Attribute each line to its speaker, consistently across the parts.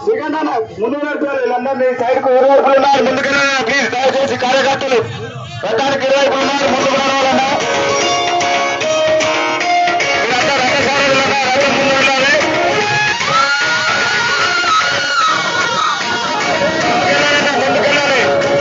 Speaker 1: శ్రీకాంత్ అన్న ముందు నడిపారు వీళ్ళందరినీ సైడ్ కు ఇరువైపులు ఉన్నారు ముందుకెళ్ళి ప్లీజ్ దయచేసి కార్యకర్తలు రథానికి ఇరువైపులు ఉన్నారు ముందుకు రావాలన్నా మీరంతా రథసారథులు ఉన్నారు, రథం ముందు ఉండాలి. ముందుకెళ్ళాలన్నా, ముందుకెళ్ళాలి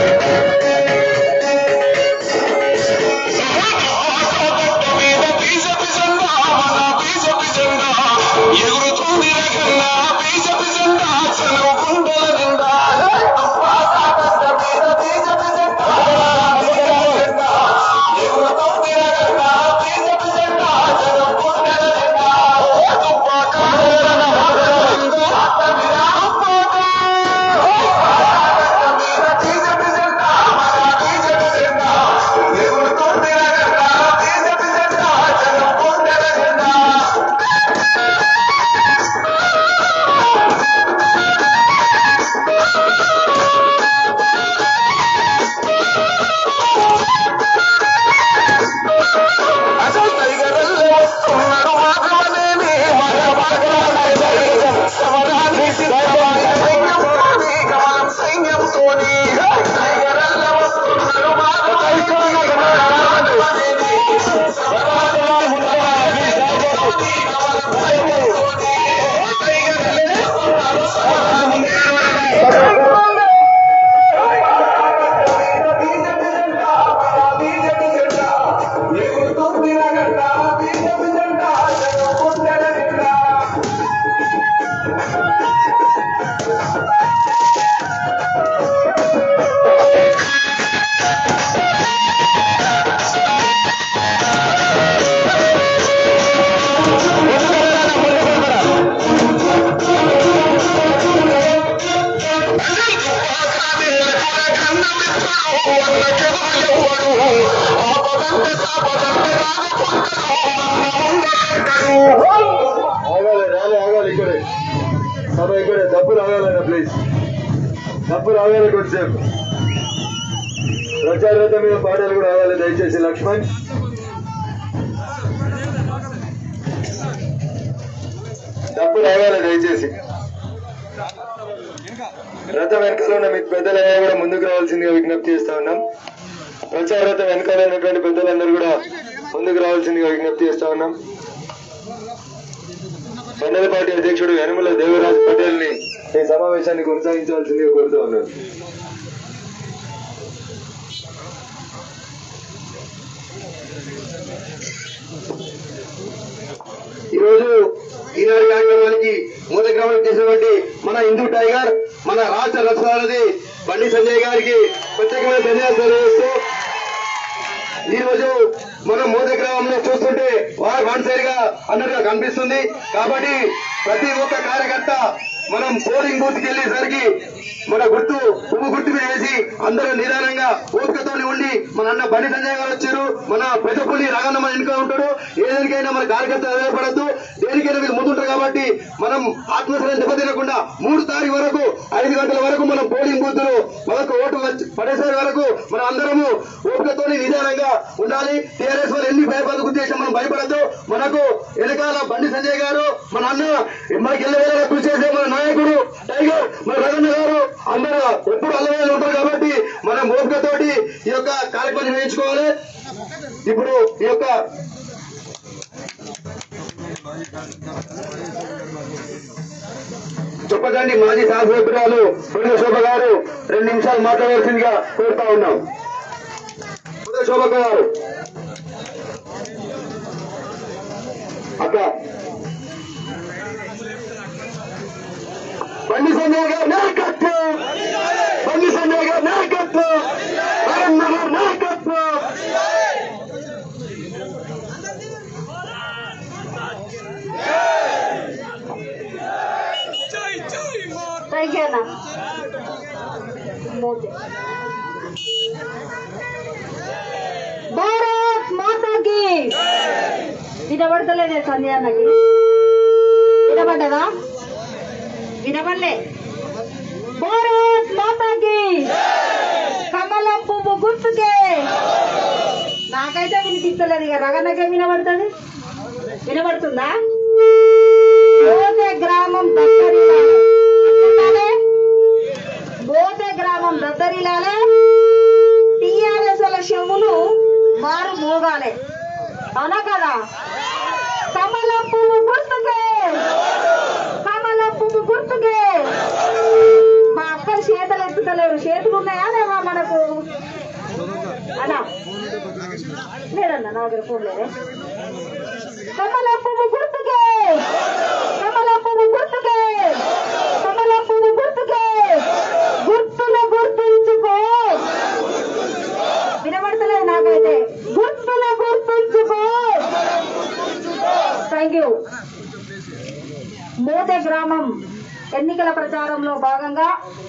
Speaker 1: ఆగాలి ర్యాలీ ఆగాలి ఇక్కడే సభ ఇక్కడే డబ్బులు ఆగాలన్న ప్లీజ్ డబ్బులు ఆగాలి కొంచెంసేపు ప్రచారత మీద పాటలు కూడా ఆగాలి దయచేసి లక్ష్మణ్ డబ్బులు ఆగాలి దయచేసి రథం వెనకాల ఉన్న మీకు పెద్దలయ్యా కూడా ముందుకు రావాల్సిందిగా విజ్ఞప్తి చేస్తా ఉన్నాం ప్రచార రథం వెనకాల ఉన్నటువంటి పెద్దలందరూ కూడా ముందుకు రావాల్సిందిగా విజ్ఞప్తి చేస్తా ఉన్నాం మండల పార్టీ అధ్యక్షుడు యనమల దేవరాజ్ పటేల్ ని ఈ సమావేశాన్ని కొనసాగించవలసిందిగా కోరుతా ఉన్నారు
Speaker 2: ఈరోజు ఈనాడు కార్యక్రమానికి మూల గ్రామం చేసినటువంటి మన హిందూ టైగర్ మన రాష్ట్ర రథసారథి బండి సంజయ్ గారికి ప్రత్యేకమైన ధన్యవాదాలు తెలియజేస్తూ ఈ రోజు మనం మోద గ్రామంలో చూస్తుంటే వారు వన్ సైడ్ గా అన్నట్టుగా కనిపిస్తుంది కాబట్టి ప్రతి ఒక్క కార్యకర్త మనం పోలింగ్ బూత్ కి వెళ్ళేసరికి మన గుర్తు పువ్వు గుర్తు మీద వేసి అందరూ నిదానంగా ఓపికతో ఉండి మన అన్న బండి సంజయ్ గారు వచ్చారు మన పెద్దపల్లి రాగన్న మన వెనుక ఉంటాడు ఏదానికైనా మన కార్యకర్త ఆధారపడద్దు దేనికైనా మీరు ముందుంటారు కాబట్టి మనం ఆత్మశ్రయం దెబ్బతినకుండా మూడు తారీఖు వరకు ఐదు గంటల వరకు మనం పోలింగ్ బూత్లు మనకు ఓటు వచ్చి- పడేసరి వరకు మనం అందరము ఓపికతో నిదానంగా ఉండాలి టీఆర్ఎస్ వాళ్ళు ఎన్ని భయపడదు ఉద్దేశం మనం భయపడద్దు మనకు వెనకాల బండి సంజయ్ గారు మన అన్న మనకి ఎల్లవేళ కృషి చేసే మన నాయకుడు టైగర్ మన రగన్న గారు అందరూ ఎప్పుడు అల్లవేళ ఉంటారు కాబట్టి మనం ఓపికతోటి ఈ యొక్క కార్యక్రమం నిర్వహించుకోవాలి ఇప్పుడు ఈ యొక్క చెప్పదండి మాజీ శాసనసభ్యురాలు బుర్ర శోభ గారు రెండు నిమిషాలు మాట్లాడవలసిందిగా కోరుతా ఉన్నాం బుర్ర శోభ గారు అక్క బండి సంజయ్ గారు నాయకత్వం బండి సంజయ్ గారు నాయకత్వం వరన్న గారు నాయకత్వం
Speaker 3: థ్యాంక్ యూ అన్న మోదీ భారత్ మాతాకి వినబడతలేదే సంధ్య అన్నకి వినబడ్డదా వినబడలే భారత్ మాతాకి కమలం పువ్వు గుర్తుకే నాకైతే వినిపిస్తలేదు ఇక రగన్నకే వినబడుతుంది వినబడుతుందా ఓకే గ్రామం దగ్గర లేదన్న నా దగ్గర ఫోన్ లేదే కమల పువ్వు గుర్తుకే కమల పువ్వు గుర్తుకే కమల పువ్వు గుర్తుకే గుర్తులు గుర్తుంచుకో వినబడతలేదు నాకైతే గుర్తులు గుర్తుంచుకో థ్యాంక్ యూ మోతే గ్రామం ఎన్నికల ప్రచారంలో భాగంగా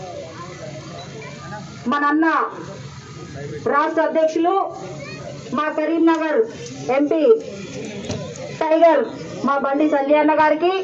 Speaker 3: మన అన్న రాష్ట్ర అధ్యక్షులు మా కరీంనగర్ ఎంపీ టైగర్ మా బండి సంజయ్ అన్న గారికి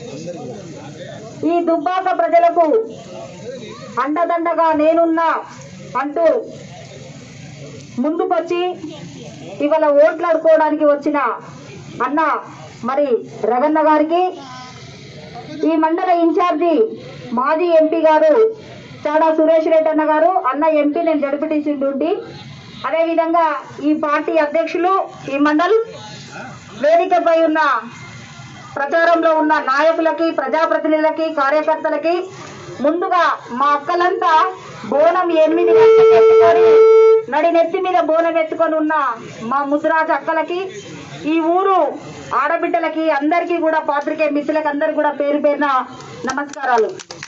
Speaker 3: ఈ దుబ్బాక ప్రజలకు అండదండగా నేనున్నా అంటూ ముందుకొచ్చి ఇవాళ ఓట్లాడుకోవడానికి వచ్చిన అన్న మరి రగన్న గారికి ఈ మండల ఇన్ఛార్జి మాజీ ఎంపీ గారు చాడా సురేష్ రెడ్డి అన్న గారు అన్న ఎంపీ నేను జడ్పీటీసీ ఉండి అదేవిధంగా ఈ పార్టీ అధ్యక్షులు ఈ మండల్ వేదికపై ఉన్న ప్రచారంలో ఉన్న నాయకులకి ప్రజాప్రతినిధులకి కార్యకర్తలకి ముందుగా మా అక్కలంతా బోనం ఎనిమిది గంటలకు ఎత్తుకొని నడి నెత్తి మీద బోనం ఎత్తుకొని ఉన్న మా ముద్రాజ్ అక్కలకి ఈ ఊరు ఆడబిడ్డలకి అందరికీ కూడా పాత్రికే మిత్రులకి అందరికి కూడా పేరు పేరున నమస్కారాలు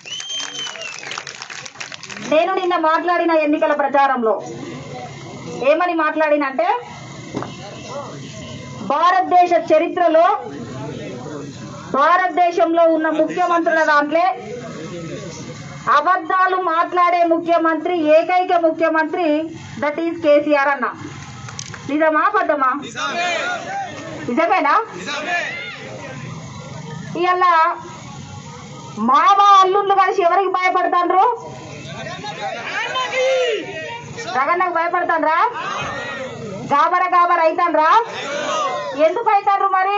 Speaker 3: నేను నిన్న మాట్లాడిన ఎన్నికల ప్రచారంలో ఏమని మాట్లాడినంటే భారతదేశ చరిత్రలో భారతదేశంలో ఉన్న ముఖ్యమంత్రుల దాంట్లో అబద్ధాలు మాట్లాడే ముఖ్యమంత్రి ఏకైక ముఖ్యమంత్రి దట్ ఈస్ కేసీఆర్ అన్న నిజమా అబద్ధమా నిజమేనా ఇవాళ మామ అల్లుళ్ళు కలిసి ఎవరికి భయపడతాండ్రు రగన్నకు భయపడతాండ్రా గాబర గాబర అయితాండ్రా ఎందుకు అవుతాండ్రు మరి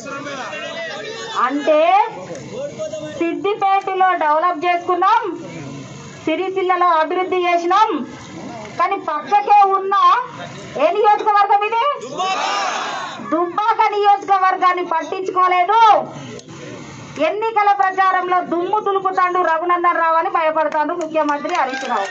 Speaker 3: అంటే సిద్దిపేటలో డెవలప్ చేసుకున్నాం సిరిసిల్లలో అభివృద్ధి చేసినాం కానీ పక్కకే ఉన్న ఏ నియోజకవర్గం ఇది దుబ్బాక నియోజకవర్గాన్ని పట్టించుకోలేదు ఎన్నికల ప్రచారంలో దుమ్ము దులుపుతాండు రఘునందన్ రావు అని భయపడతాడు ముఖ్యమంత్రి హరీష్ రావు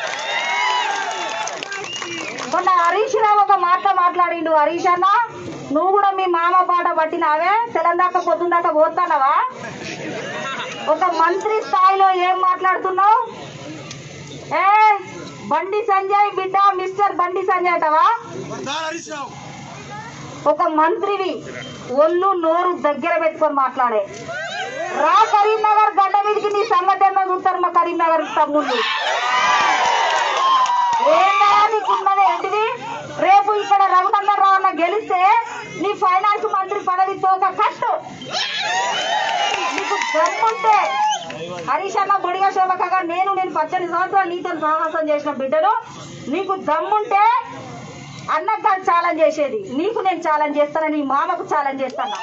Speaker 3: మొన్న హరీష్ రావు ఒక మాట మాట్లాడిండు హరీష్ అన్న నువ్వు కూడా మీ మామ పాట పట్టినావే తెలంగాణ పొద్దుందాకా పోతానవా ఒక మంత్రి స్థాయిలో ఏం మాట్లాడుతున్నావు ఏ బండి సంజయ్ బిడ్డ మిస్టర్ బండి సంజయ్ అంటవా ఒక మంత్రివి ఒళ్ళు నోరు దగ్గర పెట్టుకొని మాట్లాడే రా కరీంనగర్ గడ్డ మీదకి నీ సంగతి ఏందో చూస్తారు మా కరీంనగర్ తమ్ముళ్ళు ఏందా నీకున్నది ఏంటిది రేపు ఇక్కడ రఘునందన్ రావు అన్న గెలిస్తే నీ ఫైనాన్స్ మంత్రి పదవి తోక కట్టు నీకు దమ్ముంటే హరీష్ అన్న బొడిగా శోభకగా నేను నేను పచ్చని సంవత్సరాలు నీతో సహవాసం చేసిన బిడ్డను నీకు దమ్ముంటే అన్నకు కాదు ఛాలెంజ్ చేసేది నీకు నేను ఛాలెంజ్ చేస్తాను నీ మామకు ఛాలెంజ్ చేస్తాను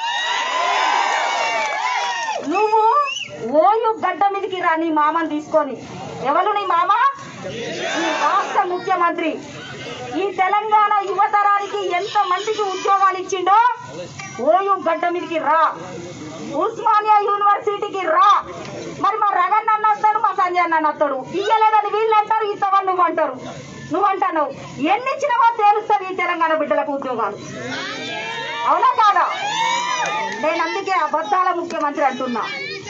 Speaker 3: నువ్వు ఓయు గడ్డ మీదకి రా నీ మామని తీసుకొని ఎవరు నీ మామ ఈ రాష్ట్ర ముఖ్యమంత్రి ఈ తెలంగాణ యువతరానికి ఎంత మందికి ఉద్యోగాలు ఇచ్చిండో ఓయు గడ్డ మీదకి రా ఉస్మానియా యూనివర్సిటీకి రా మరి మా రగన్న అన్న వస్తాడు మా సంజయ్ అన్న వస్తాడు ఇయ్యలేదని వీళ్ళు అంటారు ఇస్తావని నువ్వు అంటారు నువ్వు అంటున్నావు ఎన్ని ఇచ్చినవో తేలుస్తుంది ఈ తెలంగాణ బిడ్డలకు ఉద్యోగాలు అవునా కాదా నేను అందుకే అబద్ధాల ముఖ్యమంత్రి అంటున్నా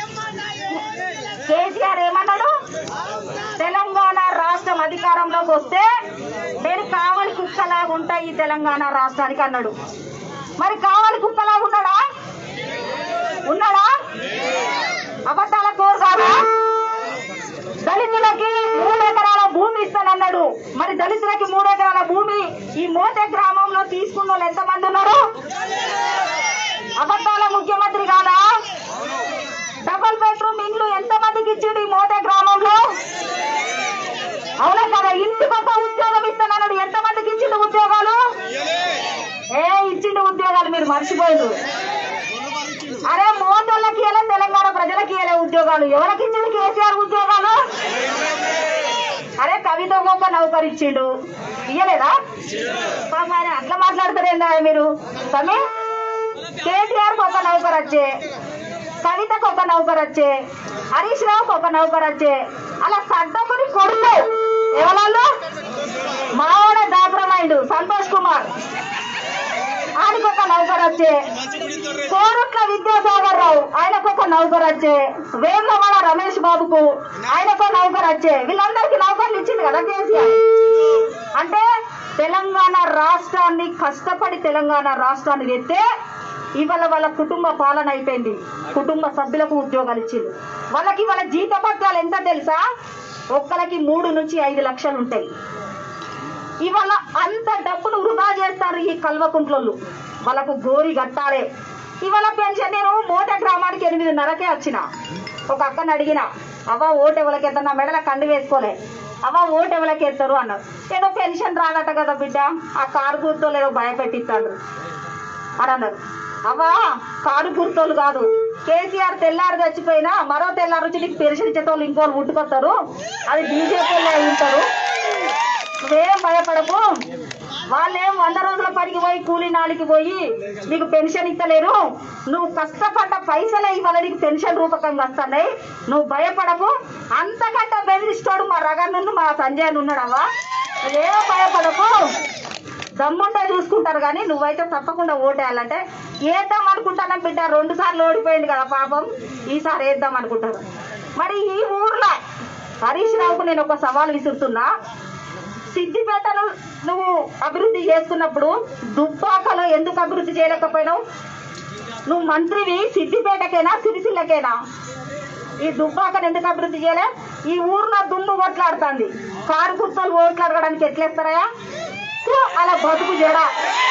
Speaker 3: కేసీఆర్ ఏమన్నాడు తెలంగాణ రాష్ట్రం అధికారంలోకి వస్తే నేను కావలి కుక్కలాగా ఉంటా ఈ తెలంగాణ రాష్ట్రానికి అన్నాడు మరి కావలి కుక్కలాగా ఉన్నాడా ఉన్నాడా అబద్ధాల కోరు కాదా దళితులకి మూడు ఎకరాల భూమి ఇస్తానన్నాడు మరి దళితులకి మూడు ఎకరాల భూమి ఈ మోతే గ్రామంలో తీసుకున్న వాళ్ళు ఎంతమంది ఉన్నారు అబద్ధాల ముఖ్యమంత్రి కాదా డబల్ బెడ్రూమ్ ఇండ్లు ఎంత మందికి ఇచ్చిండు ఈ మోతే గ్రామంలో అవునా కదా ఇంటికి ఒక ఉద్యోగం ఇస్తానన్నాడు ఎంత మందికి ఇచ్చిండు ఉద్యోగాలు ఏ ఇచ్చిండు ఉద్యోగాలు మీరు మర్చిపోయారు అరే మోతోళ్ళకి ఇవ్వలే తెలంగాణ ప్రజలకి ఇవ్వలే ఉద్యోగాలు ఎవరికి ఇచ్చిండు కేసీఆర్ ఉద్యోగాలు అరే కవిత గొప్ప నౌకరు ఇచ్చిండు ఇయ్యలేదా పాపం ఆయన అట్లా మాట్లాడతారేందా మీరు సమీ కేటీఆర్ ఒక నౌకరు వచ్చే కవితకు ఒక నౌకరు వచ్చే హరీష్ రావుకి ఒక నౌకరు వచ్చే అలా సడ్డకుని కొడుకు ఎవరన్నా మావాడే దాపురమైండు సంతోష్ కుమార్ ఆయనకు ఒక నౌకర్ వచ్చే కోరుట్ల విద్యాసాగర్ రావు ఆయనకు ఒక నౌకర్ వచ్చే వేములవాడ రమేష్ బాబుకు ఆయనకు ఒక నౌకర్ వచ్చే వీళ్ళందరికీ నౌకర్లు ఇచ్చింది కదా కేసీఆర్ అంటే తెలంగాణ రాష్ట్రాన్ని కష్టపడి తెలంగాణ రాష్ట్రాన్ని తెస్తే ఇవాళ వాళ్ళ కుటుంబ పాలన అయిపోయింది కుటుంబ సభ్యులకు ఉద్యోగాలు ఇచ్చింది వాళ్ళకి వాళ్ళ జీతపత్యాలు ఎంత తెలుసా ఒక్కరికి మూడు నుంచి ఐదు లక్షలు ఉంటాయి ఇవాళ అంత డబ్బును వృధా చేస్తారు ఈ కల్వకుంట్లోళ్ళు వాళ్ళకు గోరి కట్టాలి ఇవాళ పెన్షన్ నేను మోట గ్రామానికి ఎనిమిదిన్నరకే వచ్చిన ఒక అక్కని అడిగిన అవ్వ ఓటు ఎవరికి ఎత్తారు నా మెడల కండి వేసుకోలే అవ్వ ఓటు ఎవరికి ఎత్తారు అన్నారు ఏదో పెన్షన్ రాదట కదా బిడ్డ ఆ కారు గుర్తు ఏదో భయపెట్టిస్తాడు అని అన్నారు అవ్వా కారు గుర్తోళ్ళు కాదు కేసీఆర్ తెల్లారు చచ్చిపోయినా మరో తెల్లారు వచ్చి నీకు పెన్షన్ ఇచ్చేటోళ్ళు ఇంకోళ్ళు పుట్టుకొస్తారు అది బీజేపీ వాళ్ళు అయి ఉంటారు నువ్వేం భయపడకు వాళ్ళేం వంద రోజుల పనికి పోయి కూలి నాలికి పోయి నీకు పెన్షన్ ఇస్తలేరు నువ్వు కష్టపడ్డ పైసలే ఇవాళ నీకు పెన్షన్ రూపకంగా వస్తున్నాయి నువ్వు భయపడకు అంతకంటే బెదిరిస్తాడు మా రగన్ను మా సంజయ్ ఉన్నాడవ్వా నువ్వేం భయపడకు దమ్ముంటే చూసుకుంటారు కానీ నువ్వైతే తప్పకుండా ఓటేయాలంటే వేద్దాం అనుకుంటానా బిడ్డ రెండు సార్లు ఓడిపోయింది కదా పాపం ఈసారి వేద్దాం అనుకుంటారు మరి ఈ ఊర్లో హరీష్ రావుకు నేను ఒక సవాల్ విసురుతున్నా సిద్దిపేటను నువ్వు అభివృద్ధి చేస్తున్నప్పుడు దుబ్బాకలో ఎందుకు అభివృద్ధి చేయలేకపోయినావు నువ్వు మంత్రివి సిద్దిపేటకేనా సిరిసిల్లకేనా ఈ దుబ్బాకను ఎందుకు అభివృద్ధి చేయలే ఈ ఊర్లో దుమ్ము ఓట్లాడుతుంది కారు కుర్తలు ఓట్లాడడానికి ఎట్లేస్తారా ఛు, అలా బతుకు జడా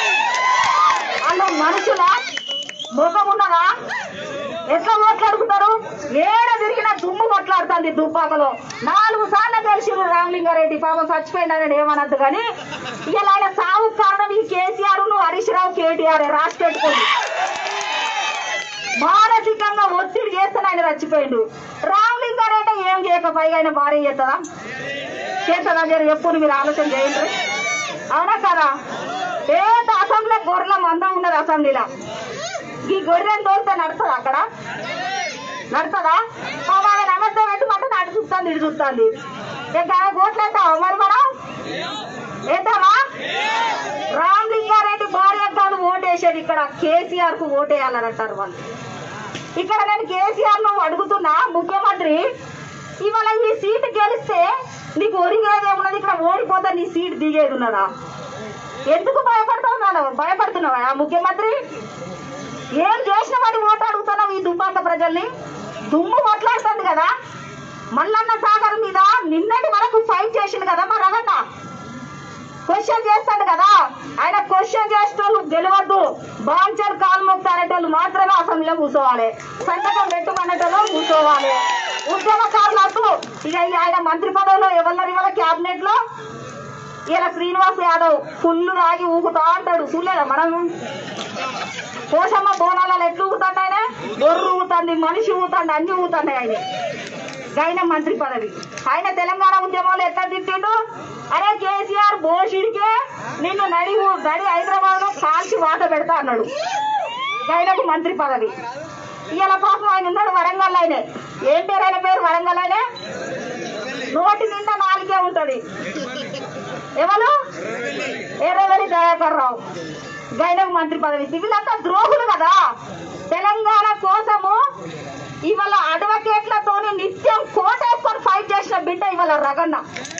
Speaker 3: అలా మనుషుల ముఖం ఉన్నదా ఎట్లా మాట్లాడుకుంటారు ఏడ తిరిగినా దుమ్ము కొట్లాడుతుంది దుబ్బాకలో నాలుగు సార్లు కలిసిరు రామలింగారెడ్డి పాపం చచ్చిపోయిందని ఏమనద్దు కానీ ఇలా ఆయన సాగు కారణం ఈ కేసీఆర్ ను హరీష్ రావు కేటీఆర్ రాసి పెట్టుకోండి మానసికంగా ఒత్తిడి చేస్తే ఆయన చచ్చిపోయిండు రామలింగారెడ్డి ఏం చేయకపోయి ఆయన భార్య చేస్తుందా చేస్తుందా జర ఎప్పుడు మీరు ఆలోచన చేయండి అవునా కదా ఏదో అసెంబ్లీ గొర్రెల మందం ఉన్నది అసెంబ్లీలో ఈ గొర్రెని తోలితే నడుస్తుంది అక్కడ నడుతుందా బాబా నమస్తే పెట్టమంటే నాటి చూస్తుంది ఇటు చూస్తుంది ఇంకా ఓట్లేద్దామా మరి మనం వేద్దామా రామలింగారెడ్డి భార్య కాదు ఓటేసేది ఇక్కడ కేసీఆర్ కు ఓటేయాలని అంటారు వాళ్ళు ఇక్కడ నేను కేసీఆర్ ను అడుగుతున్నా ముఖ్యమంత్రి ఇవాళ ఈ సీట్ గెలిస్తే నీకు ఒరిగేది ఏమున్నది ఇక్కడ ఓడిపోతే నీ సీట్ దిగేది ఉన్నదా ఎందుకు భయపడుతున్నావు భయపడుతున్నావా ఆ ముఖ్యమంత్రి ఏం చేసిన వాడి ఓటు అడుగుతున్నావు ఈ దుబ్బాక ప్రజల్ని దుమ్ము కొట్లాడుతుంది కదా మల్లన్న సాగర్ మీద నిన్నటి వరకు ఫైట్ చేసింది కదా మా రవణ క్వశ్చన్ చేస్తాడు కదా ఆయన క్వశ్చన్ చేసేటోళ్ళు గెలవద్దు బాంచర్ కాలు మొక్తారేటోళ్ళు మాత్రమే అసెంబ్లీలో కూర్చోవాలి సంతకం పెట్టుకునేటోళ్ళు కూర్చోవాలి ఉద్యమకారులకు ఇక ఈ ఆయన మంత్రి పదవిలో ఎవరు ఇవాళ క్యాబినెట్ లో ఇలా శ్రీనివాస్ యాదవ్ ఫుల్ రాగి ఊగుతా అంటాడు చూడలేదా మనం పోషమ్మ బోనాలలో ఎట్లు ఊగుతాడు ఆయన గొర్రు ఊగుతుంది మనిషి ఊగుతాడు అన్ని ఊగుతాయి ఆయన ఆయన మంత్రి పదవి ఆయన తెలంగాణ ఉద్యమంలో ఎట్లా తిట్టిండు అరే కేసీఆర్ బోషిడికే నిన్ను నడి ఊ- నడి హైదరాబాద్ లో కాల్చి వాత పెడతా అన్నాడు ఆయనకు మంత్రి పదవి ఇవాళ పాపం ఆయన ఉన్నాడు వరంగల్ ఆయనే ఏం పేరు ఆయన పేరు వరంగల్ ఆయనే నోటి నిండా నాలుగే ఉంటది ఎవరు ఎర్రవెల్లి దయాకర్ రావు గైనకు మంత్రి పదవి ఇచ్చి వీళ్ళంతా ద్రోహులు కదా తెలంగాణ కోసము ఇవాళ అడ్వకేట్లతోని నిత్యం కోటేసుకొని ఫైట్ చేసిన బిడ్డ ఇవాళ రగన్న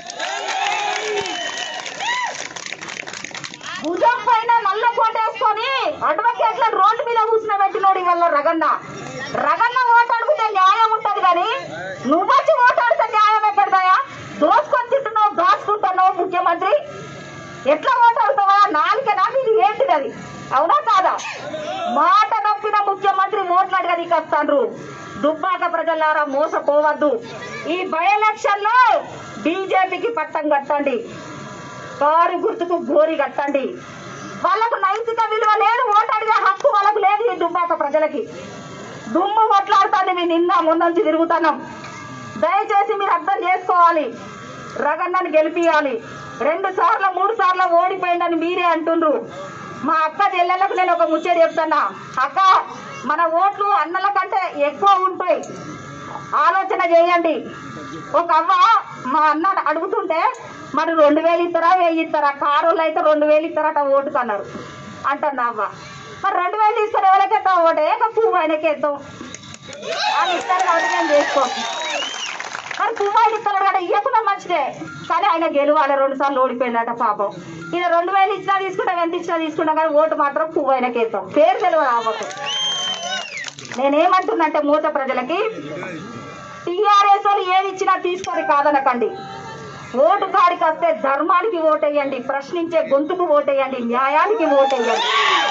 Speaker 3: భుజం పైన నల్ల కోటేసుకొని అడ్వకేట్ల రోడ్డు మీద కూర్చుని పెట్టినోడు ఇవాళ రగన్న రగన్న ఓటాడుకుంటే న్యాయం ఉంటది కానీ నువ్వు వచ్చి ఓటాడితే న్యాయం ఎక్కడదాయా దోసుకొని తింటున్నావు దాచుకుంటున్నావు ముఖ్యమంత్రి ఎట్లా ఓటాడుతావా నాలుకనా ఇది ఏంటిది అది అవునా కాదా మాట నప్పిన ముఖ్యమంత్రి ఓట్లాడగదికి వస్తాండ్రు దుబ్బాక ప్రజలారా మోసపోవద్దు ఈ బై ఎలక్షన్ లో బీజేపీకి పట్టం కట్టండి కారు గుర్తుకు గోరి కట్టండి వాళ్ళకు నైతిక విలువ లేదు ఓటు అడిగే హక్కు వాళ్ళకు లేదు ఈ దుబ్బాక ప్రజలకి దుమ్ము కొట్లాడుతుంది మీ నిన్న ముందంచి తిరుగుతున్నాం దయచేసి మీరు అర్థం చేసుకోవాలి రగన్నని గెలిపియాలి రెండు సార్లు మూడు సార్లు ఓడిపోయిందని మీరే అంటుండ్రు మా అక్క చెల్లెళ్ళకు నేను ఒక ముచ్చట చెప్తున్నా అక్క మన ఓట్లు అన్నల కంటే ఎక్కువ ఉంటాయి ఆలోచన చేయండి ఒక అవ్వ మా అన్న అడుగుతుంటే మరి రెండు వేలు ఇస్తారా వెయ్యి ఇస్తారా కారులు అయితే రెండు వేలు ఇస్తారట ఓటుకు అన్నారు అంటుంది అవ్వ మరి రెండు వేలు తీసుకొని ఎవరికెత్తాం ఒకటే పువ్వు ఆయనకి ఎత్తాం వాళ్ళు ఇస్తారు కాబట్టి మేము చేసుకోం మరి పువ్వు ఆయన ఇస్తారు కదా ఇవ్వకుండా మంచిదే కానీ ఆయన గెలవాలి రెండు సార్లు ఓడిపోయిందట పాపం ఈయన రెండు వేలు ఇచ్చినా తీసుకుంటాం ఎంత ఇచ్చినా తీసుకుంటాం కానీ ఓటు మాత్రం పువ్వు ఆయనకి ఎత్తాం పేరు తెలియదు అవ్వకు నేనేమంటున్నంటే మూత ప్రజలకి టీఆర్ఎస్ వాళ్ళు ఏమి ఇచ్చినా తీసుకొని కాదనకండి ఓటు కాడికి వస్తే ధర్మానికి ఓటేయండి ప్రశ్నించే గొంతుకు ఓటేయండి న్యాయానికి ఓటేయండి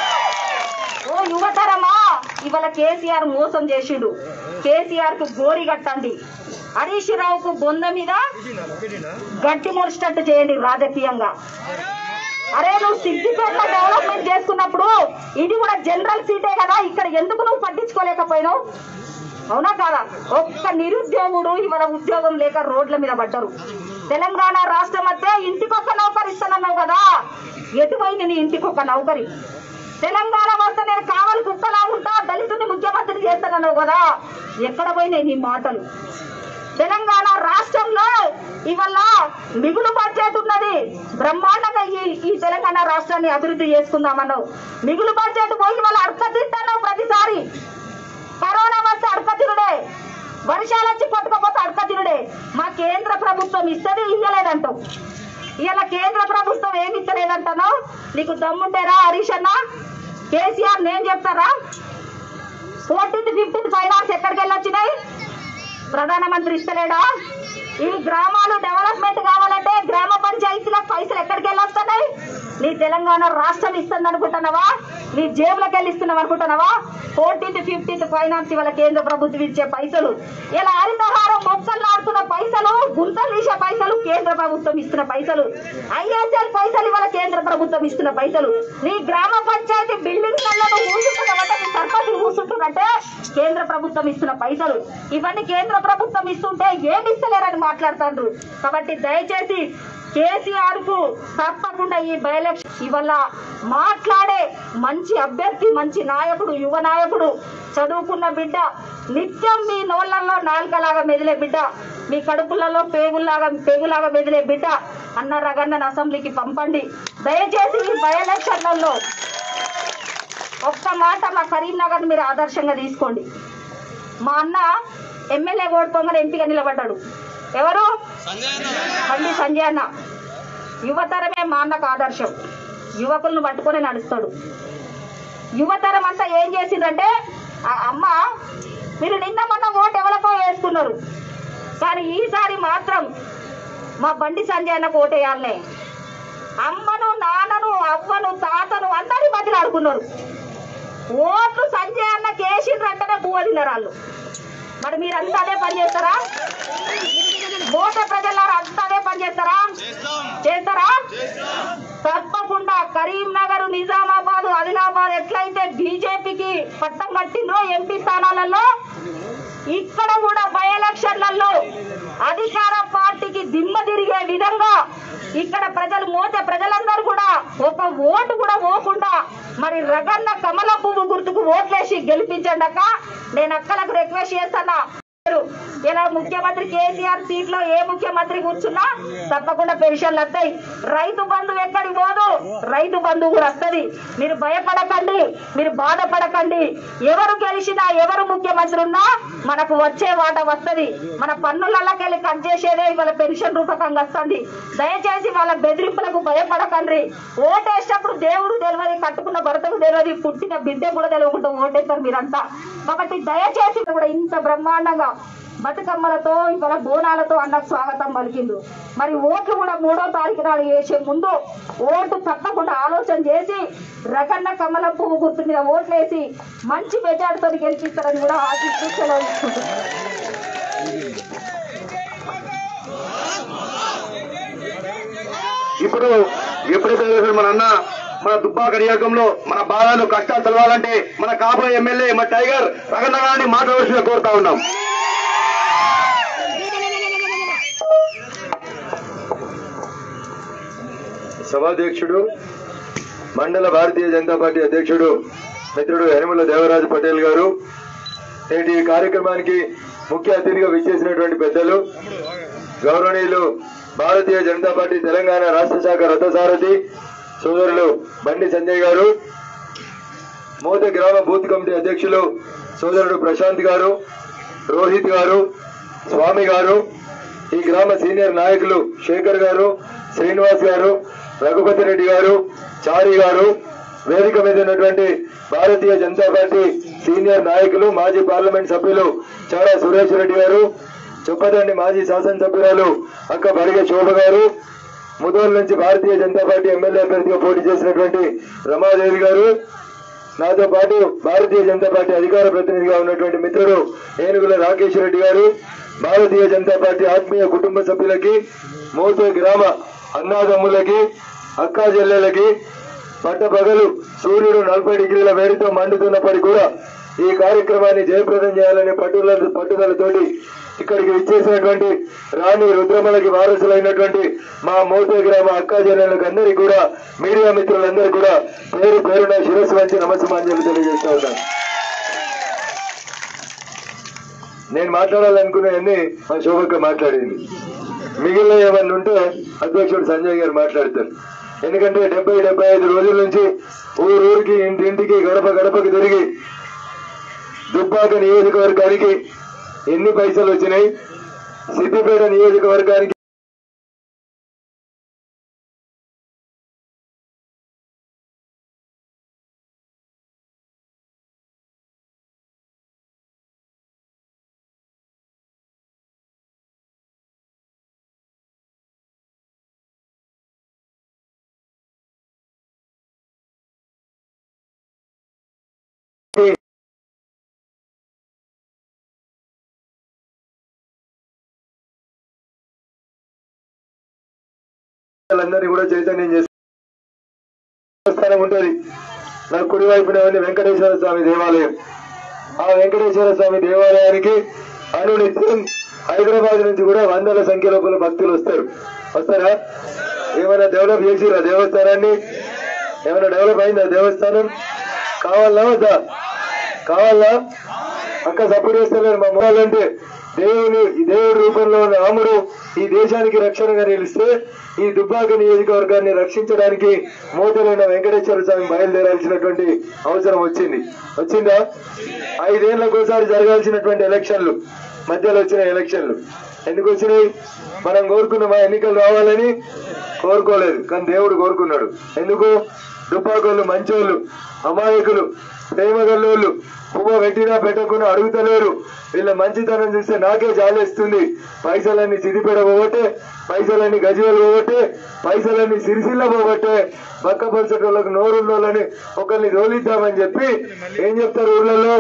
Speaker 3: ఓ యువతరమా ఇవాళ కేసీఆర్ మోసం చేసిండు కేసీఆర్ కు గోరి కట్టండి హరీష్ రావుకు బొంద మీద గట్టి ముడిచినట్టు చేయండి రాజకీయంగా అరే నువ్వు సిద్దిపేట డెవలప్మెంట్ చేసుకున్నప్పుడు ఇది కూడా జనరల్ సీటే కదా ఇక్కడ ఎందుకు నువ్వు పట్టించుకోలేకపోయినావు అవునా కాదా ఒక్క నిరుద్యోగుడు ఇవాళ ఉద్యోగం లేక రోడ్ల మీద పడ్డరు తెలంగాణ రాష్ట్రం అయితే ఇంటికొక నౌకరి ఇస్తానన్నావు కదా ఎటుపోయింది నీ ఇంటికొక నౌకరి తెలంగాణ వస్తే నేను కావాలి కుక్కలా ఉంటా దళితుని ముఖ్యమంత్రి చేస్తానన్నావు కదా ఎక్కడ పోయినాయి నీ మాటలు తెలంగాణ రాష్ట్రంలో ఇవల్ల మిగులు బడ్జెట్ ఉన్నది బ్రహ్మాండంగా ఈ ఈ తెలంగాణ రాష్ట్రాన్ని అభివృద్ధి చేసుకుందామన్నావు మిగులు బడ్జెట్ పోయి వాళ్ళ అడక తింటావు ప్రతిసారి కరోనా వస్తే అడక తిరుడే వర్షాలు వచ్చి కొట్టుకోపోతే అడక తిరుడే మా కేంద్ర ప్రభుత్వం ఇస్తుంది ఇయ్యలేదంటావు ఇవాళ కేంద్ర ప్రభుత్వం ఏమి ఇస్తలేదంటున్నావు నీకు దమ్ముంటేరా హరీష్ అన్న కేసీఆర్ నేను చెప్తారా ఫోర్టీన్త్ ఫిఫ్టీన్త్ ఫైనాన్స్ ఎక్కడికి వెళ్ళొచ్చినాయి ప్రధానమంత్రి ఇస్తలేడా ఈ గ్రామాలు డెవలప్మెంట్ కావాలంటే గ్రామ పంచాయతీలకు పైసలు ఎక్కడికి వెళ్ళొస్తున్నాయి నీ తెలంగాణ రాష్ట్రం ఇస్తుంది అనుకుంటున్నావా నీ జేబులకు వెళ్ళి ఇస్తున్నావు అనుకుంటున్నావా ఫోర్టీన్త్ ఫిఫ్టీన్త్ ఫైనాన్స్ ఇవాళ కేంద్ర ప్రభుత్వం ఇచ్చే పైసలు ఇలా హరితహారం మొక్కలు ఆడుతున్న పైసలు గుంతలు తీసే పైసలు కేంద్ర ప్రభుత్వం ఇస్తున్న పైసలు ఐఎస్ఎల్ పైసలు ఇవాళ కేంద్ర ప్రభుత్వం ఇస్తున్న పైసలు నీ గ్రామ పంచాయతీ బిల్డింగ్ కూర్చుంటున్నావంటే నీ సర్పంచ్ కూర్చుంటున్నట్టే కేంద్ర ప్రభుత్వం ఇస్తున్న పైసలు ఇవన్నీ కేంద్ర ప్రభుత్వం ఇస్తుంటే ఏమి ఇస్తలేరని మాట్లాడుతాండ్రు కాబట్టి దయచేసి కేసీఆర్ కు తప్పకుండా ఈ బైలక్షన్ ఇవల్ల మాట్లాడే మంచి అభ్యర్థి మంచి నాయకుడు యువ నాయకుడు చదువుకున్న బిడ్డ నిత్యం మీ నోళ్లలో నాలుకలాగా మెదిలే బిడ్డ మీ కడుపులలో పేగుల్లాగా పేగులాగా మెదిలే బిడ్డ అన్న రగన్నను అసెంబ్లీకి పంపండి దయచేసి ఈ బై ఎలక్షన్లలో ఒక్క మాట మా కరీంనగర్ మీరు ఆదర్శంగా తీసుకోండి మా అన్న ఎమ్మెల్యే ఓడిపోగానే ఎంపీగా నిలబడ్డాడు ఎవరు బండి సంజయ్ అన్న యువతరమే మా అన్నకు ఆదర్శం యువకులను పట్టుకొని నడుస్తాడు యువతరం అంతా ఏం చేసిందంటే ఆ అమ్మ మీరు నిన్న మొన్న ఓటు ఎవరికో వేసుకున్నారు కానీ ఈసారి మాత్రం మా బండి సంజయ్ అన్నకు ఓటేయాలనే అమ్మను నాన్నను అవ్వను తాతను అందరి మధ్యలో ఆడుకున్నారు ఓట్లు సంజయ్ అన్న కేసిండ్రు అంటేనే పువ్వు తిన్నారు వాళ్ళు మరి మీరంతా అదే పని చేస్తారా ఓట ప్రజలారా అంతా అదే పని చేస్తారా చేస్తారా తప్పకుండా కరీంనగర్ నిజామాబాద్ ఆదిలాబాద్ ఎట్లయితే బీజేపీకి పట్టం కట్టిందో ఎంపీ స్థానాలలో ఇక్కడ కూడా బై ఎలక్షన్లలో అధికార పార్టీకి దిమ్మ తిరిగే విధంగా ఇక్కడ ప్రజలు మోతే ప్రజలందరూ కూడా ఒక ఓటు కూడా పోకుండా మరి రగన్న కమల పువ్వు గుర్తుకు ఓట్లేసి గెలిపించండి అక్క నేను అక్కలకు రిక్వెస్ట్ చేస్తున్నా ఇలా ముఖ్యమంత్రి కేసీఆర్ సీట్ లో ఏ ముఖ్యమంత్రి కూర్చున్నా తప్పకుండా పెన్షన్లు వస్తాయి రైతు బంధు ఎక్కడికి పోదు రైతు బంధు కూడా వస్తుంది మీరు భయపడకండి మీరు బాధపడకండి ఎవరు గెలిచినా ఎవరు ముఖ్యమంత్రి ఉన్నా మనకు వచ్చే వాట వస్తది మన పన్నులకెళ్ళి కట్ చేసేదే ఇవాళ పెన్షన్ రూపకంగా వస్తుంది దయచేసి వాళ్ళ బెదిరింపులకు భయపడకండి ఓటేసినప్పుడు దేవుడు తెలియదు కట్టుకున్న భర్తకు తెలియదు పుట్టిన బిడ్డ కూడా తెలియకుండా ఓటేస్తారు మీరంతా కాబట్టి దయచేసి కూడా ఇంత బ్రహ్మాండంగా బతుకమ్మలతో ఇవాళ బోనాలతో అన్నకు స్వాగతం పలికిండు మరి ఓట్లు కూడా మూడో తారీఖు నాడు వేసే ముందు ఓటు తప్పకుండా ఆలోచన చేసి రకన్న కమల పువ్వు గుర్తు మీద ఓట్లేసి మంచి మెజార్టీతో గెలిపిస్తారని కూడా ఆశిస్తూ సెలవు తీసుకుంటున్నాను
Speaker 2: ఇప్పుడు ఎప్పుడైతే తెలిసిన మన అన్న మన దుబ్బాక నియోజకంలో మన బాధలు కష్టాలు తెలవాలంటే మన కాబోయే ఎమ్మెల్యే మన టైగర్ రగన్న గారిని మాట్లాడవలసిందిగా కోరుతా ఉన్నాం
Speaker 1: సభాధ్యక్షుడు మండల భారతీయ జనతా పార్టీ అధ్యక్షుడు మిత్రుడు యనమల దేవరాజు పటేల్ గారు నేటి ఈ కార్యక్రమానికి ముఖ్య అతిథిగా విచ్చేసినటువంటి పెద్దలు గౌరవనీయులు భారతీయ జనతా పార్టీ తెలంగాణ రాష్ట్ర శాఖ రథసారథి సోదరులు బండి సంజయ్ గారు మోద గ్రామ బూత్ కమిటీ అధ్యక్షులు సోదరుడు ప్రశాంత్ గారు రోహిత్ గారు స్వామి గారు ఈ గ్రామ సీనియర్ నాయకులు శేఖర్ గారు శ్రీనివాస్ గారు రఘుపతి రెడ్డి గారు చారి గారు వేదిక మీద ఉన్నటువంటి భారతీయ జనతా పార్టీ సీనియర్ నాయకులు మాజీ పార్లమెంట్ సభ్యులు చారా సురేష్ రెడ్డి గారు చొప్పదండి మాజీ శాసనసభ్యురాలు అక్క బడిగ శోభ గారు ముదోల్ నుంచి భారతీయ జనతా పార్టీ ఎమ్మెల్యే అభ్యర్థిగా పోటీ చేసినటువంటి రమాదేవి గారు నాతో పాటు భారతీయ జనతా పార్టీ అధికార ప్రతినిధిగా ఉన్నటువంటి మిత్రుడు ఏనుగుల రాకేష్ రెడ్డి గారు భారతీయ జనతా పార్టీ ఆత్మీయ కుటుంబ సభ్యులకి మోతే గ్రామ అన్నాదమ్ములకి అక్కా చెల్లెలకి పట్టపగలు సూర్యుడు నలభై డిగ్రీల వేడితో మండుతున్నప్పటికీ కూడా ఈ కార్యక్రమాన్ని జయప్రదం చేయాలనే పట్టుదల పట్టుదలతోటి ఇక్కడికి విచ్చేసినటువంటి రాణి రుద్రమలకి వారసులైనటువంటి మా మోతే గ్రామ అక్కా చెల్లెలకు అందరికీ కూడా మీడియా మిత్రులందరికీ కూడా పేరు పేరున శిరస్సు వంచి నమస్సుమాంజలు తెలియజేస్తా ఉన్నాను నేను మాట్లాడాలనుకునేవన్నీ మా శోభక్క మాట్లాడింది మిగిలిన ఏమన్నా ఉంటే అధ్యక్షుడు సంజయ్ గారు మాట్లాడతారు ఎందుకంటే డెబ్బై డెబ్బై ఐదు రోజుల నుంచి ఊరు ఊరికి ఇంటింటికి గడప గడపకి తిరిగి దుబ్బాక నియోజకవర్గానికి ఎన్ని పైసలు వచ్చినాయి సిద్దిపేట నియోజకవర్గానికి అందరినీ కూడా చైతన్యం చేసి దేవస్థానం ఉంటది నా కుడి వైపున ఉంది వెంకటేశ్వర స్వామి దేవాలయం ఆ వెంకటేశ్వర స్వామి దేవాలయానికి అనునిత్యం హైదరాబాద్ నుంచి కూడా వందల సంఖ్య లోపల భక్తులు వస్తారు వస్తారా ఏమైనా డెవలప్ చేసిరా దేవస్థానాన్ని ఏమైనా డెవలప్ అయిందా దేవస్థానం కావాలా వద్దా కావాలా అక్క సపోర్ట్ చేస్తలేరు మా మొహాలంటే దేవుని ఈ దేవుడి రూపంలో ఉన్న రాముడు ఈ దేశానికి రక్షణగా నిలిస్తే ఈ దుబ్బాక నియోజకవర్గాన్ని రక్షించడానికి మోతలైన వెంకటేశ్వర స్వామి బయలుదేరాల్సినటువంటి అవసరం వచ్చింది వచ్చిందా ఐదేళ్లకోసారి జరగాల్సినటువంటి ఎలక్షన్లు మధ్యలో వచ్చిన ఎలక్షన్లు ఎందుకు వచ్చినాయి మనం కోరుకున్నామా ఎన్నికలు రావాలని కోరుకోలేదు కానీ దేవుడు కోరుకున్నాడు ఎందుకు దుబ్బాకోళ్ళు మంచోళ్ళు అమాయకులు ప్రేమగల్లోళ్ళు పువ్వ పెట్టినా పెట్టకుండా అడుగుతలేరు వీళ్ళ మంచితనం చూస్తే నాకే జాలేస్తుంది పైసలన్నీ సిరిపెడ పోగొట్టే పైసలన్నీ గజవేలు పోగొట్టే పైసలన్నీ సిరిసిల్ల పోగొట్టే పక్క పరిసెటోళ్ళకి నోరున్నోళ్ళని ఒకరిని రోలిద్దామని చెప్పి ఏం చెప్తారు ఊర్లలో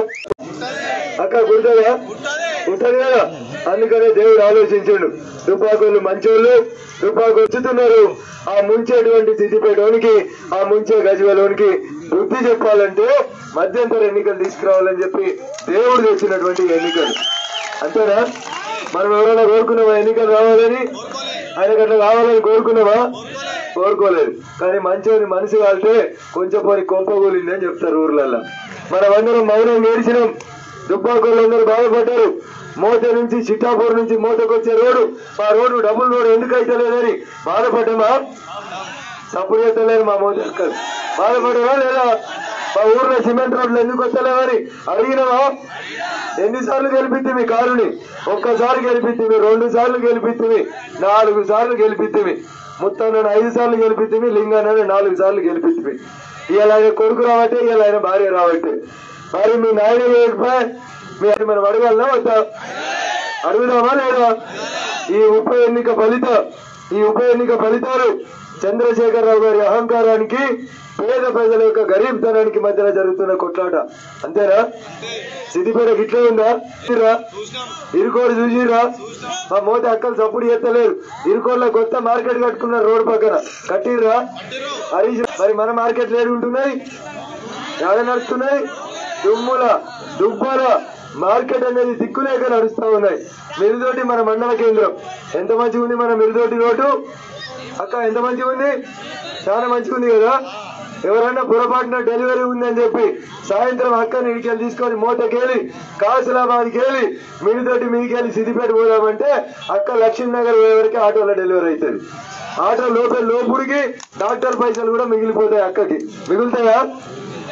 Speaker 1: అక్క గుర్తుందా ఉంటది కదా అందుకనే దేవుడు ఆలోచించాడు తుపాకులు మంచోళ్ళు తుపాకు వచ్చుతున్నారు ఆ ముంచేటువంటి సిద్దిపేటోనికి ఆ ముంచే గజవలోనికి బుద్ధి చెప్పాలంటే మధ్యంతర ఎన్నికలు తీసుకురావాలని చెప్పి దేవుడు తెచ్చినటువంటి ఎన్నికలు అంతేనా మనం ఎవరైనా కోరుకున్నామా ఎన్నికలు రావాలని ఆయనకు అట్లా కావాలని కోరుకున్నామా కోరుకోలేదు కానీ మంచోని మనసు కాలితే కొంచెం పోని కొంప కూలింది అని చెప్తారు ఊర్లల్లో మనమందరం మౌనం ఏడిచినాం దుబ్బాకోళ్ళు అందరూ బాధపడ్డారు మోత నుంచి చిట్టాపూర్ నుంచి మోతకు వచ్చే రోడ్డు ఆ రోడ్డు డబుల్ రోడ్ ఎందుకు అయితే లేదని బాధపడ్డామా సప్పుడు చేస్తలేదు మా మోత అక్కలు బాధపడ్డారా లేదా మా ఊర్లో సిమెంట్ రోడ్లు ఎందుకు వస్తలేవని అడిగినావా ఎన్నిసార్లు గెలిపిద్దిమి కారుని ఒక్కసారి గెలిపిద్దిమి రెండు సార్లు గెలిపిద్దిమి నాలుగు సార్లు గెలిపిద్దిమి ముత్తన్న ఐదు సార్లు గెలిపిద్దిమి లింగన్న నాలుగు సార్లు గెలిపిద్దిమి ఇవాళ ఆయన కొడుకు రావట్టే ఇవాళ ఆయన భార్య రావట్టే మరి మీ నాయన చేయకపోయి మీ అది మనం అడగాలనా వద్దా అడుగుదామా లేదా ఈ ఉప ఎన్నిక ఫలితం ఈ ఉప ఎన్నిక ఫలితాలు చంద్రశేఖరరావు గారి అహంకారానికి పేద ప్రజల యొక్క గరీబ్తనానికి మధ్యన జరుగుతున్న కొట్లాట అంతేనా సిద్దిపేట గిట్లే ఉందా చూసిర్రా? ఇరుకోడు చూసిరా మా మోత అక్కలు సప్పుడు చేస్తలేరు ఇరుకోడ్లో కొత్త మార్కెట్ కట్టుకున్నారు రోడ్డు పక్కన కట్టిర్రా హరీష్ మరి మన మార్కెట్ లేడు ఉంటున్నాయి ఎక్కడ నడుస్తున్నాయి దుమ్ముల దుబ్బల మార్కెట్ అనేది దిక్కులేక నడుస్తా ఉన్నాయి మిరుదోటి మన మండల కేంద్రం ఎంత మంచిగా ఉంది మన మిరుదోటి రోడ్డు అక్క ఎంత మంచిగా ఉంది చాలా మంచిగా ఉంది కదా ఎవరైనా పొరపాటున డెలివరీ ఉందని చెప్పి సాయంత్రం అక్కని ఇడికెళ్ళి తీసుకొని మూటకెళ్ళి కాసులాబాద్కి వెళ్ళి మిడితోటి మీదికెళ్ళి సిద్దిపేట పోదామంటే అక్క లక్ష్మీనగర్ పోయే వరకు ఆటోలో డెలివరీ అవుతుంది ఆటో లోపల లోపుడికి డాక్టర్ పైసలు కూడా మిగిలిపోతాయి అక్కకి మిగులుతాయా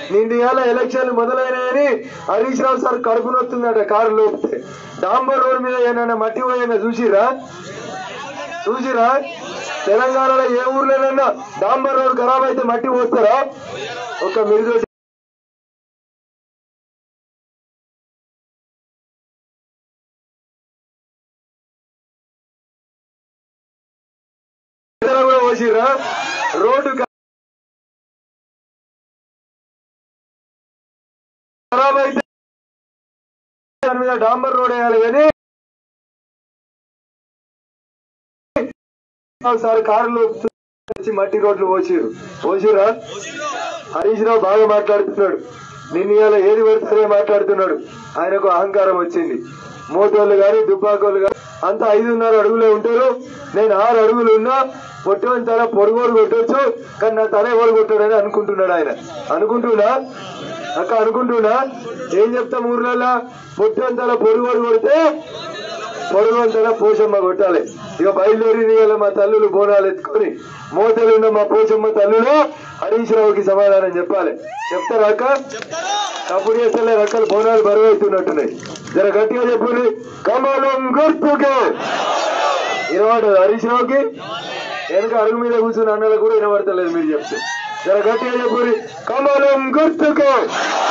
Speaker 1: నిన్న ఇవాళ ఎలక్షన్లు మొదలైనాయని హరీష్ రావు సార్ కడుపు నొత్తుందట కారు లోపితే డాంబర్ రోడ్ మీద ఏమైనా మట్టి పోయినా చూసిరా చూసిరా తెలంగాణలో ఏ ఊర్లోనైనా డాంబర్ రోడ్ ఖరాబ్ అయితే మట్టి పోస్తారా ఒక మిరుగు కూడా పోసిరా రోడ్డు ఖరాబ్ అయితే దాని మీద డాంబర్ రోడ్ వేయాలి కానీ ఒకసారి కారులో వచ్చి మట్టి రోడ్లు పోసిరు పోసిరా హరీష్ రావు బాగా మాట్లాడుతున్నాడు నిన్న ఇవాళ ఏది పడితే మాట్లాడుతున్నాడు ఆయనకు అహంకారం వచ్చింది మోటోళ్ళు గాని దుబ్బాకోళ్ళు గాని అంతా ఐదున్నర అడుగులే ఉంటారు నేను ఆరు అడుగులు ఉన్నా పొట్టుని తల పొడుగోడు కొట్టొచ్చు కానీ నా తల ఎవరు కొట్టాడని అనుకుంటున్నాడు ఆయన అనుకుంటున్నా అక్క అనుకుంటున్నా ఏం చెప్తాం ఊర్లలో పొట్టుని తల పొడుగోడు కొడితే పొడవంతల పోషమ్మ కొట్టాలి ఇక బయలుదేరి ఇవాళ మా తల్లులు బోనాలు ఎత్తుకొని మోతలున్న మా పోషమ్మ తల్లులు హరీష్ రావుకి సమాధానం చెప్పాలి చెప్తారా అక్క అప్పుడు చేస్తలే రకాల బోనాలు బరువు అవుతున్నట్టున్నాయి జర గట్టిగా చెప్పుని కమలం గుర్తుకే వినబడదు హరీష్ రావుకి వెనక అడుగు మీద కూర్చుని అన్నలు కూడా వినబడతలేదు మీరు చెప్తే జర గట్టిగా చెప్పుని కమలం గుర్తుకే